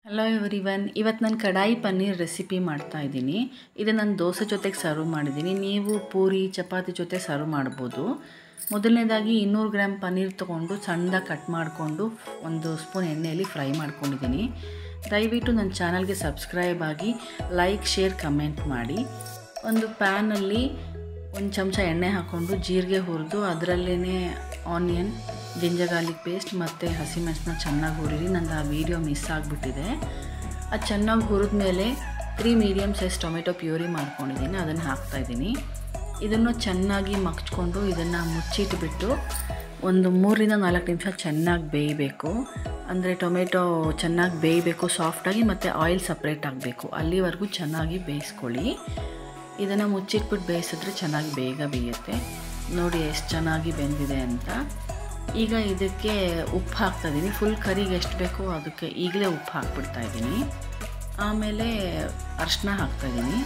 hello every one ಇವತ್ತು ನಾನು ಕಡಾಯಿ ಪನ್ನೀರ್ ರೆಸಿಪಿ ಮಾಡ್ತಾ ಇದ್ದೀನಿ ಇದು ನಾನು ದೋಸೆ ಜೊತೆಗೆ ಸರ್ವ್ ಮಾಡಿದ್ದೀನಿ ನೀವು ಪೂರಿ ಚಪಾತಿ ಜೊತೆ ಸರ್ವ್ ಮಾಡ್ಬೋದು ಮೊದಲನೇದಾಗಿ ಇನ್ನೂರು ಗ್ರಾಮ್ ಪನ್ನೀರ್ ತೊಗೊಂಡು ಸಣ್ಣದಾಗಿ ಕಟ್ ಮಾಡಿಕೊಂಡು ಒಂದು ಸ್ಪೂನ್ ಎಣ್ಣೆಯಲ್ಲಿ ಫ್ರೈ ಮಾಡ್ಕೊಂಡಿದ್ದೀನಿ ದಯವಿಟ್ಟು ನನ್ನ ಚಾನಲ್ಗೆ ಸಬ್ಸ್ಕ್ರೈಬ್ ಆಗಿ ಲೈಕ್ ಶೇರ್ ಕಮೆಂಟ್ ಮಾಡಿ ಒಂದು ಪ್ಯಾನಲ್ಲಿ ಒಂದು ಚಮಚ ಎಣ್ಣೆ ಹಾಕ್ಕೊಂಡು ಜೀರಿಗೆ ಹುರಿದು ಅದರಲ್ಲೇ ಆನಿಯನ್ ಜಿಂಜರ್ ಗಾರ್ಲಿಕ್ ಪೇಸ್ಟ್ ಮತ್ತು ಹಸಿಮೆಣಸನ್ನ ಚೆನ್ನಾಗಿ ಹುರಿರಿ ನಂದು ಆ ವೀಡಿಯೋ ಮಿಸ್ ಆಗಿಬಿಟ್ಟಿದೆ ಅದು ಚೆನ್ನಾಗಿ ಹುರಿದ ಮೇಲೆ three medium size tomato puree ಮಾಡ್ಕೊಂಡಿದ್ದೀನಿ ಅದನ್ನು ಹಾಕ್ತಾಯಿದ್ದೀನಿ ಇದನ್ನು ಚೆನ್ನಾಗಿ ಮಗ್ಚ್ಕೊಂಡು ಇದನ್ನು ಮುಚ್ಚಿಟ್ಬಿಟ್ಟು ಒಂದು ಮೂರರಿಂದ ನಾಲ್ಕು ನಿಮಿಷ ಚೆನ್ನಾಗಿ ಬೇಯಬೇಕು ಅಂದರೆ ಟೊಮೆಟೊ ಚೆನ್ನಾಗಿ ಬೇಯಬೇಕು ಸಾಫ್ಟಾಗಿ ಮತ್ತು ಆಯಿಲ್ ಸಪ್ರೇಟ್ ಆಗಬೇಕು ಅಲ್ಲಿವರೆಗೂ ಚೆನ್ನಾಗಿ ಬೇಯಿಸ್ಕೊಳ್ಳಿ ಇದನ್ನು ಮುಚ್ಚಿಟ್ಬಿಟ್ಟು ಬೇಯಿಸಿದ್ರೆ ಚೆನ್ನಾಗಿ ಬೇಗ ಬೇಯುತ್ತೆ ನೋಡಿ ಎಷ್ಟು ಚೆನ್ನಾಗಿ ಬೆಂದಿದೆ ಅಂತ ಈಗ ಇದಕ್ಕೆ ಉಪ್ಪು ಹಾಕ್ತಾಯಿದ್ದೀನಿ ಫುಲ್ ಕರಿಗೆ ಎಷ್ಟು ಬೇಕೋ ಅದಕ್ಕೆ ಈಗಲೇ ಉಪ್ಪು ಹಾಕ್ಬಿಡ್ತಾ ಇದ್ದೀನಿ ಆಮೇಲೆ ಅರಿಶಿನ ಹಾಕ್ತಾಯಿದ್ದೀನಿ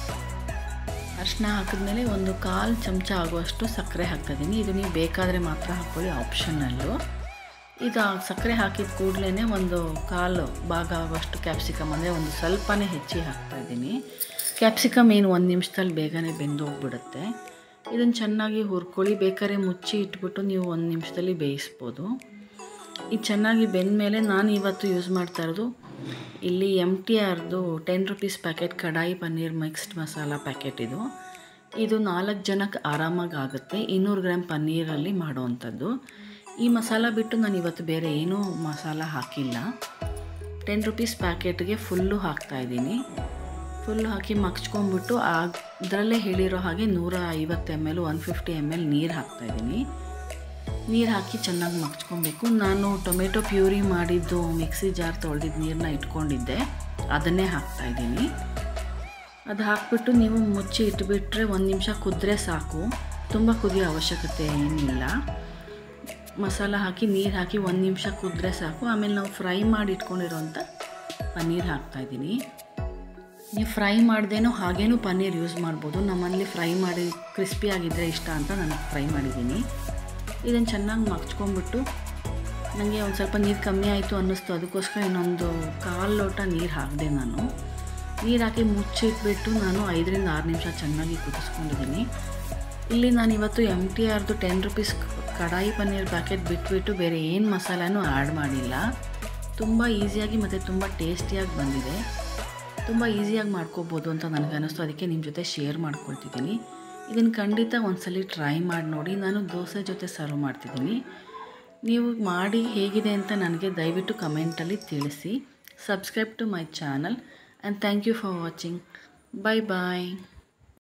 ಅರಿಶಿನ ಹಾಕಿದ್ಮೇಲೆ ಒಂದು ಕಾಲು ಚಮಚ ಆಗುವಷ್ಟು ಸಕ್ಕರೆ ಹಾಕ್ತಾಯಿದ್ದೀನಿ ಇದು ನೀವು ಬೇಕಾದರೆ ಮಾತ್ರ ಹಾಕ್ಕೊಳ್ಳಿ ಆಪ್ಷನಲ್ಲು ಇದು ಸಕ್ಕರೆ ಹಾಕಿದ ಕೂಡಲೇ ಒಂದು ಕಾಲು ಭಾಗ ಆಗುವಷ್ಟು ಕ್ಯಾಪ್ಸಿಕಮ್ ಅಂದರೆ ಒಂದು ಸ್ವಲ್ಪನೇ ಹೆಚ್ಚಿ ಹಾಕ್ತಾಯಿದ್ದೀನಿ ಕ್ಯಾಪ್ಸಿಕಮ್ ಏನು ಒಂದು ನಿಮಿಷದಲ್ಲಿ ಬೇಗನೆ ಬೆಂದು ಹೋಗ್ಬಿಡುತ್ತೆ ಇದನ್ನು ಚೆನ್ನಾಗಿ ಹುರ್ಕೊಳ್ಳಿ ಬೇಕಾದ್ರೆ ಮುಚ್ಚಿ ಇಟ್ಬಿಟ್ಟು ನೀವು ಒಂದು ನಿಮಿಷದಲ್ಲಿ ಬೇಯಿಸ್ಬೋದು ಇದು ಚೆನ್ನಾಗಿ ಬೆಂದ ಮೇಲೆ ನಾನು ಇವತ್ತು ಯೂಸ್ ಮಾಡ್ತಾ ಇರೋದು ಇಲ್ಲಿ ಎಮ್ ಟಿ ಆರ್ದು ten rupees packet kadai paneer mixed masala packet ಇದು ಇದು ನಾಲ್ಕು ಜನಕ್ಕೆ ಆರಾಮಾಗಿ ಆಗುತ್ತೆ ಇನ್ನೂರು ಗ್ರಾಮ್ ಪನ್ನೀರಲ್ಲಿ ಮಾಡೋವಂಥದ್ದು ಈ ಮಸಾಲ ಬಿಟ್ಟು ನಾನು ಇವತ್ತು ಬೇರೆ ಏನೂ ಮಸಾಲ ಹಾಕಿಲ್ಲ ಟೆನ್ ರುಪೀಸ್ ಪ್ಯಾಕೆಟ್ಗೆ ಫುಲ್ಲು ಹಾಕ್ತಾಯಿದ್ದೀನಿ ಫುಲ್ಲು ಹಾಕಿ ಮಗ್ಚ್ಕೊಂಡ್ಬಿಟ್ಟು ಅದರಲ್ಲೇ ಹೇಳಿರೋ ಹಾಗೆ ನೂರ ಐವತ್ತು M L one fifty M L ನೀರು ಹಾಕ್ತಾಯಿದ್ದೀನಿ ನೀರು ಹಾಕಿ ಚೆನ್ನಾಗಿ ಮಗ್ಚ್ಕೊಬೇಕು ನಾನು ಟೊಮೆಟೊ ಪ್ಯೂರಿ ಮಾಡಿದ್ದು ಮಿಕ್ಸಿ ಜಾರ್ ತೊಳೆದಿದ್ದು ನೀರನ್ನ ಇಟ್ಕೊಂಡಿದ್ದೆ ಅದನ್ನೇ ಹಾಕ್ತಾಯಿದ್ದೀನಿ ಅದು ಹಾಕ್ಬಿಟ್ಟು ನೀವು ಮುಚ್ಚಿ ಇಟ್ಬಿಟ್ರೆ ಒಂದು ನಿಮಿಷ ಕುದ್ರೆ ಸಾಕು ತುಂಬ ಕುದಿಯೋ ಅವಶ್ಯಕತೆ ಏನಿಲ್ಲ ಮಸಾಲ ಹಾಕಿ ನೀರು ಹಾಕಿ ಒಂದು ನಿಮಿಷ ಕುದ್ರೆ ಸಾಕು ಆಮೇಲೆ ನಾವು ಫ್ರೈ ಮಾಡಿ ಇಟ್ಕೊಂಡಿರೋಂಥ ಪನ್ನೀರ್ ಹಾಕ್ತಾಯಿದ್ದೀನಿ ನೀವು ಫ್ರೈ ಮಾಡ್ದೇನೋ ಹಾಗೇನೂ ಪನ್ನೀರ್ ಯೂಸ್ ಮಾಡ್ಬೋದು ನಮ್ಮಲ್ಲಿ ಫ್ರೈ ಮಾಡಿ ಕ್ರಿಸ್ಪಿಯಾಗಿದ್ದರೆ ಇಷ್ಟ ಅಂತ ನಾನು ಫ್ರೈ ಮಾಡಿದ್ದೀನಿ ಇದನ್ನು ಚೆನ್ನಾಗಿ ಮಗ್ಚ್ಕೊಂಡ್ಬಿಟ್ಟು ನನಗೆ ಒಂದು ಸ್ವಲ್ಪ ನೀರು ಕಮ್ಮಿ ಆಯಿತು ಅನ್ನಿಸ್ತು ಅದಕ್ಕೋಸ್ಕರ ಇನ್ನೊಂದು ಕಾಲು ಲೋಟ ನೀರು ಹಾಕಿದೆ ನಾನು ನೀರು ಹಾಕಿ ಮುಚ್ಚಿಟ್ಬಿಟ್ಟು ನಾನು ಐದರಿಂದ ಆರು ನಿಮಿಷ ಚೆನ್ನಾಗಿ ಕುದಿಸ್ಕೊಂಡಿದ್ದೀನಿ ಇಲ್ಲಿ ನಾನು ಇವತ್ತು ಎಮ್ ಟಿ ಆರ್ದು ten rupees kadai paneer packet ಬಿಟ್ಬಿಟ್ಟು ಬೇರೆ ಏನು ಮಸಾಲನೂ ಆ್ಯಡ್ ಮಾಡಿಲ್ಲ ತುಂಬ ಈಸಿಯಾಗಿ ಮತ್ತು ತುಂಬ ಟೇಸ್ಟಿಯಾಗಿ ಬಂದಿದೆ ತುಂಬ ಈಸಿಯಾಗಿ ಮಾಡ್ಕೋಬೋದು ಅಂತ ನನಗೆ ಅನ್ನಿಸ್ತು ಅದಕ್ಕೆ ನಿಮ್ಮ ಜೊತೆ ಶೇರ್ ಮಾಡ್ಕೊಳ್ತಿದ್ದೀನಿ ಇದನ್ನು ಖಂಡಿತ ಒಂದ್ಸಲಿ ಟ್ರೈ ಮಾಡಿ ನೋಡಿ ನಾನು ದೋಸೆ ಜೊತೆ ಸರ್ವ್ ಮಾಡ್ತಿದ್ದೀನಿ ನೀವು ಮಾಡಿ ಹೇಗಿದೆ ಅಂತ ನನಗೆ ದಯವಿಟ್ಟು ಕಮೆಂಟಲ್ಲಿ ತಿಳಿಸಿ subscribe to my channel and thank you for watching bye bye